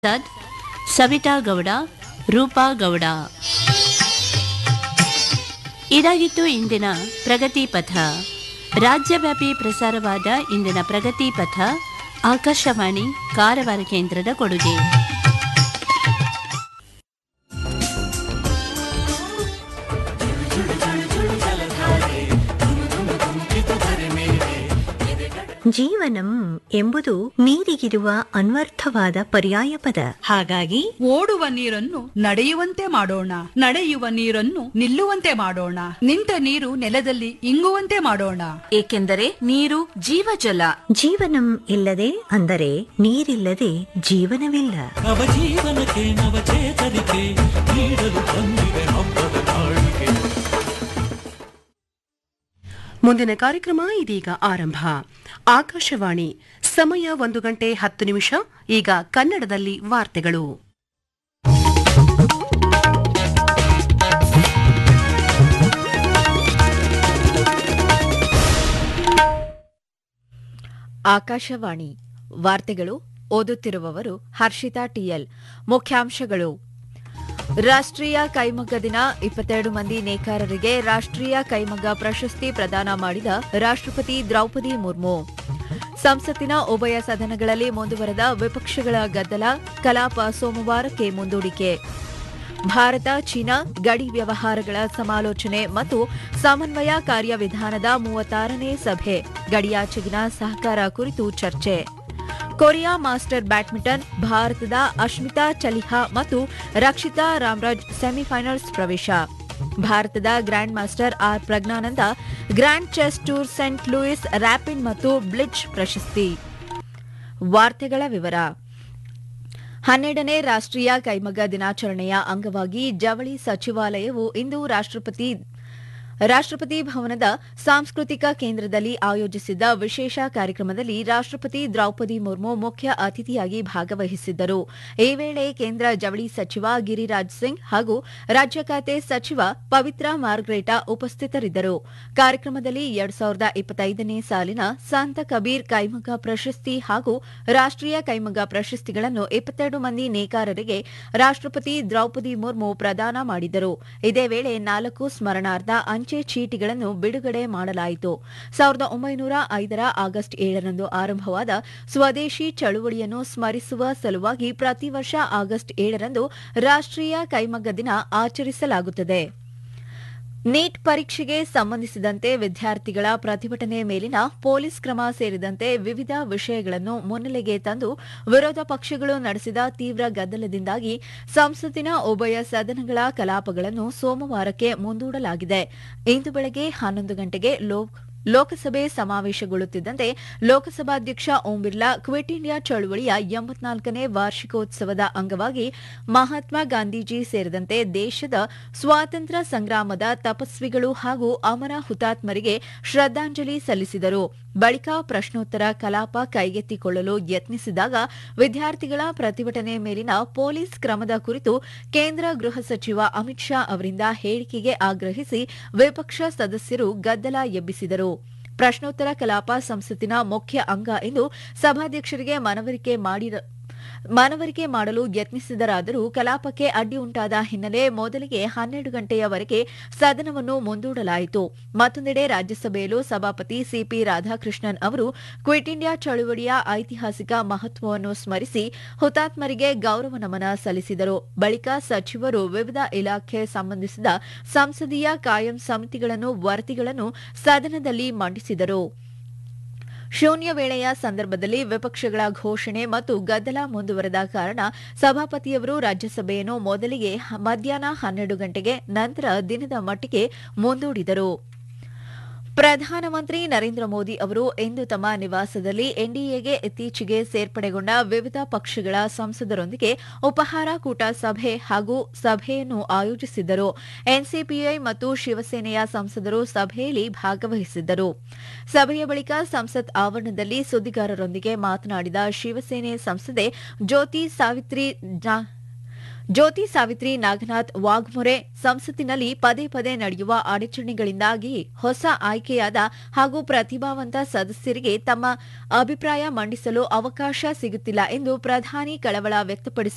ಪ್ರಸಾದ್ ಸವಿತಾ ಗೌಡ ರೂಪಾ ಗೌಡ ಇದಾಗಿತ್ತು ಇಂದಿನ ಪ್ರಗತಿ ಪಥ ರಾಜ್ಯವ್ಯಾಪಿ ಪ್ರಸಾರವಾದ ಇಂದಿನ ಪ್ರಗತಿ ಪಥ ಆಕಾಶವಾಣಿ ಕಾರವಾರ ಕೇಂದ್ರದ ಕೊಡುಗೆ ಜೀವನಂ ಎಂಬುದು ನೀರಿಗಿರುವ ಅನ್ವರ್ಥವಾದ ಪರ್ಯಾಯ ಪದ ಹಾಗಾಗಿ ಓಡುವ ನೀರನ್ನು ನಡೆಯುವಂತೆ ಮಾಡೋಣ ನಡೆಯುವ ನೀರನ್ನು ನಿಲ್ಲುವಂತೆ ಮಾಡೋಣ ನಿಂತ ನೀರು ನೆಲದಲ್ಲಿ ಇಂಗುವಂತೆ ಮಾಡೋಣ ಏಕೆಂದರೆ ನೀರು ಜೀವಜಲ ಜೀವನಂ ಇಲ್ಲದೆ ಅಂದರೆ ನೀರಿಲ್ಲದೆ ಜೀವನವಿಲ್ಲ ನವಜೀವನಕ್ಕೆ ನವಚೇತನಿಕೆ ನೀಡಲು ಬಂದಿದೆ ಹಬ್ಬದ ಕಾಣಿಕೆ ಮುಂದಿನ ಕಾರ್ಯಕ್ರಮ ಇದೀಗ ಆರಂಭ ಆಕಾಶವಾಣಿ ಸಮಯ ಒಂದು ಗಂಟೆ ಹತ್ತು ನಿಮಿಷ ಈಗ ಕನ್ನಡದಲ್ಲಿ ವಾರ್ತೆಗಳು ಆಕಾಶವಾಣಿ ವಾರ್ತೆಗಳು ಓದುತ್ತಿರುವವರು ಹರ್ಷಿತಾ ಟಿಎಲ್ ಮುಖ್ಯಾಂಶಗಳು ರಾಷ್ಟ್ರೀಯ ಕೈಮಗ್ಗ ದಿನ ಇಪ್ಪತ್ತೆರಡು ಮಂದಿ ನೇಕಾರರಿಗೆ ರಾಷ್ಟ್ರೀಯ ಕೈಮಗ್ಗ ಪ್ರಶಸ್ತಿ ಪ್ರದಾನ ಮಾಡಿದ ರಾಷ್ಟ್ರಪತಿ ದ್ರೌಪದಿ ಮುರ್ಮು ಸಂಸತ್ತಿನ ಉಭಯ ಸದನಗಳಲ್ಲಿ ಮುಂದುವರೆದ ವಿಪಕ್ಷಗಳ ಗದ್ದಲ ಕಲಾಪ ಸೋಮವಾರಕ್ಕೆ ಮುಂದೂಡಿಕೆ ಭಾರತ ಚೀನಾ ಗಡಿ ವ್ಯವಹಾರಗಳ ಸಮಾಲೋಚನೆ ಮತ್ತು ಸಮನ್ವಯ ಕಾರ್ಯವಿಧಾನದ ಮೂವತ್ತಾರನೇ ಸಭೆ ಗಡಿಯಾಚೆಗಿನ ಸಹಕಾರ ಕುರಿತು ಚರ್ಚೆ ಕೊರಿಯಾ ಮಾಸ್ಟರ್ ಬ್ಯಾಡ್ಮಿಂಟನ್ ಭಾರತದ ಅಶ್ಮಿತಾ ಚಲಿಹಾ ಮತ್ತು ರಕ್ಷಿತಾ ರಾಮ್ರಾಜ್ ಸೆಮಿಫೈನಲ್ಸ್ ಪ್ರವೇಶ ಭಾರತದ grand master R Praggnanandhaa grand chess tour saint Louis rapid ಮತ್ತು ಬ್ಲಿಚ್ ಪ್ರಶಸ್ತಿ ವಾರ್ತೆಗಳ ವಿವರ ಹನ್ನೆರಡನೇ ರಾಷ್ಟ್ರೀಯ ಕೈಮಗ್ಗ ದಿನಾಚರಣೆಯ ಅಂಗವಾಗಿ ಜವಳಿ ಸಚಿವಾಲಯವು ಇಂದು ರಾಷ್ಟ್ರಪತಿ ರಾಷ್ಟ್ರಪತಿ ಭವನದ ಸಾಂಸ್ಕೃತಿಕ ಕೇಂದ್ರದಲ್ಲಿ ಆಯೋಜಿಸಿದ್ದ ವಿಶೇಷ ಕಾರ್ಯಕ್ರಮದಲ್ಲಿ ರಾಷ್ಟ್ರಪತಿ ದ್ರೌಪದಿ ಮುರ್ಮು ಮುಖ್ಯ ಅತಿಥಿಯಾಗಿ ಭಾಗವಹಿಸಿದ್ದರು ಈ ವೇಳೆ ಕೇಂದ್ರ ಜವಳಿ ಸಚಿವ ಗಿರಿರಾಜ್ ಸಿಂಗ್ ಹಾಗೂ ರಾಜ್ಯ ಖಾತೆ ಸಚಿವ ಪವಿತ್ರ ಮಾರ್ಗ್ರೇಟಾ ಉಪಸ್ಥಿತರಿದ್ದರು ಕಾರ್ಯಕ್ರಮದಲ್ಲಿ ಎರಡ್ ಸಾವಿರದ ಇಪ್ಪತ್ತೈದನೇ ಸಾಲಿನ ಸಂತ ಕಬೀರ್ ಕೈಮಗ್ಗ ಪ್ರಶಸ್ತಿ ಹಾಗೂ ರಾಷ್ಟ್ರೀಯ ಕೈಮಗ್ಗ ಪ್ರಶಸ್ತಿಗಳನ್ನು ಇಪ್ಪತ್ತೆರಡು ಮಂದಿ ನೇಕಾರರಿಗೆ ರಾಷ್ಟ್ರಪತಿ ದ್ರೌಪದಿ ಮುರ್ಮು ಪ್ರದಾನ ಮಾಡಿದರು ಇದೇ ವೇಳೆ ನಾಲ್ಕು ಸ್ಮರಣಾರ್ಥ ಅಂಚೆ ಚೀಟಿಗಳನ್ನು ಬಿಡುಗಡೆ ಮಾಡಲಾಯಿತು ಸಾವಿರದ ಒಂಬೈನೂರ ಐದರ ಆಗಸ್ಟ್ ಏಳರಂದು ಆರಂಭವಾದ ಸ್ವದೇಶಿ ಚಳುವಳಿಯನ್ನು ಸ್ಮರಿಸುವ ಸಲುವಾಗಿ ಪ್ರತಿ ವರ್ಷ ಆಗಸ್ಟ್ ಏಳರಂದು ರಾಷ್ಟ್ರೀಯ ಕೈಮಗ್ಗ ದಿನ ಆಚರಿಸಲಾಗುತ್ತದೆ ನೀಟ್ ಪರೀಕ್ಷೆಗೆ ಸಂಬಂಧಿಸಿದಂತೆ ವಿದ್ಯಾರ್ಥಿಗಳ ಪ್ರತಿಭಟನೆ ಮೇಲಿನ ಪೊಲೀಸ್ ಕ್ರಮ ಸೇರಿದಂತೆ ವಿವಿಧ ವಿಷಯಗಳನ್ನು ಮುನ್ನೆಲೆಗೆ ತಂದು ವಿರೋಧ ಪಕ್ಷಗಳು ನಡೆಸಿದ ತೀವ್ರ ಗದ್ದಲದಿಂದಾಗಿ ಸಂಸತ್ತಿನ ಉಭಯ ಸದನಗಳ ಕಲಾಪಗಳನ್ನು ಸೋಮವಾರಕ್ಕೆ ಮುಂದೂಡಲಾಗಿದೆ ಇಂದು ಬೆಳಗ್ಗೆ ಹನ್ನೊಂದು ಗಂಟೆಗೆ ಲೋಕ್ ಲೋಕಸಭೆ ಸಮಾವೇಶಗೊಳ್ಳುತ್ತಿದ್ದಂತೆ ಲೋಕಸಭಾಧ್ಯಕ್ಷ ಓಂ ಬಿರ್ಲಾ ಕ್ವಿಟ್ ಇಂಡಿಯಾ ಚಳವಳಿಯ ಎಂಬತ್ನಾಲ್ಕನೇ ವಾರ್ಷಿಕೋತ್ಸವದ ಅಂಗವಾಗಿ ಮಹಾತ್ಮ ಗಾಂಧೀಜಿ ಸೇರಿದಂತೆ ದೇಶದ ಸ್ವಾತಂತ್ರ್ಯ ಸಂಗ್ರಾಮದ ತಪಸ್ವಿಗಳು ಹಾಗೂ ಅಮರ ಹುತಾತ್ಮರಿಗೆ ಶ್ರದ್ದಾಂಜಲಿ ಸಲ್ಲಿಸಿದರು ಬಳಿಕ ಪ್ರಶ್ನೋತ್ತರ ಕಲಾಪ ಕೈಗೆತ್ತಿಕೊಳ್ಳಲು ಯತ್ನಿಸಿದಾಗ ವಿದ್ಯಾರ್ಥಿಗಳ ಪ್ರತಿಭಟನೆ ಮೇಲಿನ ಪೊಲೀಸ್ ಕ್ರಮದ ಕುರಿತು ಕೇಂದ್ರ ಗೃಹ ಸಚಿವ ಅಮಿತ್ ಶಾ ಅವರಿಂದ ಹೇಳಿಕೆಗೆ ಆಗ್ರಹಿಸಿ ವಿಪಕ್ಷ ಸದಸ್ಯರು ಗದ್ದಲ ಎಬ್ಬಿಸಿದರು ಪ್ರಶ್ನೋತ್ತರ ಕಲಾಪ ಸಂಸತ್ತಿನ ಮುಖ್ಯ ಅಂಗ ಎಂದು ಸಭಾಧ್ಯಕ್ಷರಿಗೆ ಮನವರಿಕೆ ಮಾಡಿದ ಮನವರಿಕೆ ಮಾಡಲು ಯತ್ನಿಸಿದರಾದರೂ ಕಲಾಪಕ್ಕೆ ಅಡ್ಡಿ ಉಂಟಾದ ಹಿನ್ನೆಲೆ ಮೊದಲಿಗೆ ಹನ್ನೆರಡು ಗಂಟೆಯವರೆಗೆ ಸದನವನ್ನು ಮುಂದೂಡಲಾಯಿತು ಮತ್ತೊಂದೆಡೆ ರಾಜ್ಯಸಭೆಯಲ್ಲೂ ಸಭಾಪತಿ ಸಿಪಿ ರಾಧಾಕೃಷ್ಣನ್ ಅವರು ಕ್ವಿಟ್ ಇಂಡಿಯಾ ಚಳುವಳಿಯ ಐತಿಹಾಸಿಕ ಮಹತ್ವವನ್ನು ಸ್ಮರಿಸಿ ಹುತಾತ್ಮರಿಗೆ ಗೌರವ ನಮನ ಸಲ್ಲಿಸಿದರು ಬಳಿಕ ಸಚಿವರು ವಿವಿಧ ಇಲಾಖೆ ಸಂಬಂಧಿಸಿದ ಸಂಸದೀಯ ಕಾಯಂ ಸಮಿತಿಗಳನ್ನು ವರದಿಗಳನ್ನು ಸದನದಲ್ಲಿ ಮಂಡಿಸಿದರು ಶೂನ್ಯ ವೇಳೆಯ ಸಂದರ್ಭದಲ್ಲಿ ವಿಪಕ್ಷಗಳ ಘೋಷಣೆ ಮತ್ತು ಗದ್ದಲ ಮುಂದುವರೆದ ಕಾರಣ ಸಭಾಪತಿಯವರು ರಾಜ್ಯಸಭೆಯನ್ನು ಮೊದಲಿಗೆ ಮಧ್ಯಾಹ್ನ ಹನ್ನೆರಡು ಗಂಟೆಗೆ ನಂತರ ದಿನದ ಮಟ್ಟಿಗೆ ಮುಂದೂಡಿದರು ಪ್ರಧಾನಮಂತ್ರಿ ನರೇಂದ್ರ ಮೋದಿ ಅವರು ಇಂದು ತಮ್ಮ ನಿವಾಸದಲ್ಲಿ ಎನ್ಡಿಎಗೆ ಇತ್ತೀಚೆಗೆ ಸೇರ್ಪಡೆಗೊಂಡ ವಿವಿಧ ಪಕ್ಷಗಳ ಸಂಸದರೊಂದಿಗೆ ಉಪಹಾರ ಕೂಟ ಸಭೆ ಹಾಗೂ ಸಭೆಯನ್ನು ಆಯೋಜಿಸಿದ್ದರು ಎನ್ಸಿಪಿಐ ಮತ್ತು ಶಿವಸೇನೆಯ ಸಂಸದರು ಸಭೆಯಲ್ಲಿ ಭಾಗವಹಿಸಿದ್ದರು ಸಭೆಯ ಬಳಿಕ ಸಂಸತ್ ಆವರಣದಲ್ಲಿ ಸುದ್ದಿಗಾರರೊಂದಿಗೆ ಮಾತನಾಡಿದ ಶಿವಸೇನೆ ಸಂಸದೆ ಜ್ಯೋತಿ ಸಾವಿತ್ರಿ ಜಾ- ಜ್ಯೋತಿ ಸಾವಿತ್ರಿ ನಾಗನಾಥ್ ವಾಘ್ಮೊರೆ ಸಂಸತ್ತಿನಲ್ಲಿ ಪದೇ ಪದೇ ನಡೆಯುವ ಅಡಚಣೆಗಳಿಂದಾಗಿ ಹೊಸ ಆಯ್ಕೆಯಾದ ಹಾಗೂ ಪ್ರತಿಭಾವಂತ ಸದಸ್ಯರಿಗೆ ತಮ್ಮ ಅಭಿಪ್ರಾಯ ಮಂಡಿಸಲು ಅವಕಾಶ ಸಿಗುತ್ತಿಲ್ಲ ಎಂದು ಪ್ರಧಾನಿ ಕಳವಳ ವ್ಯಕ್ತಪಡಿಸಿ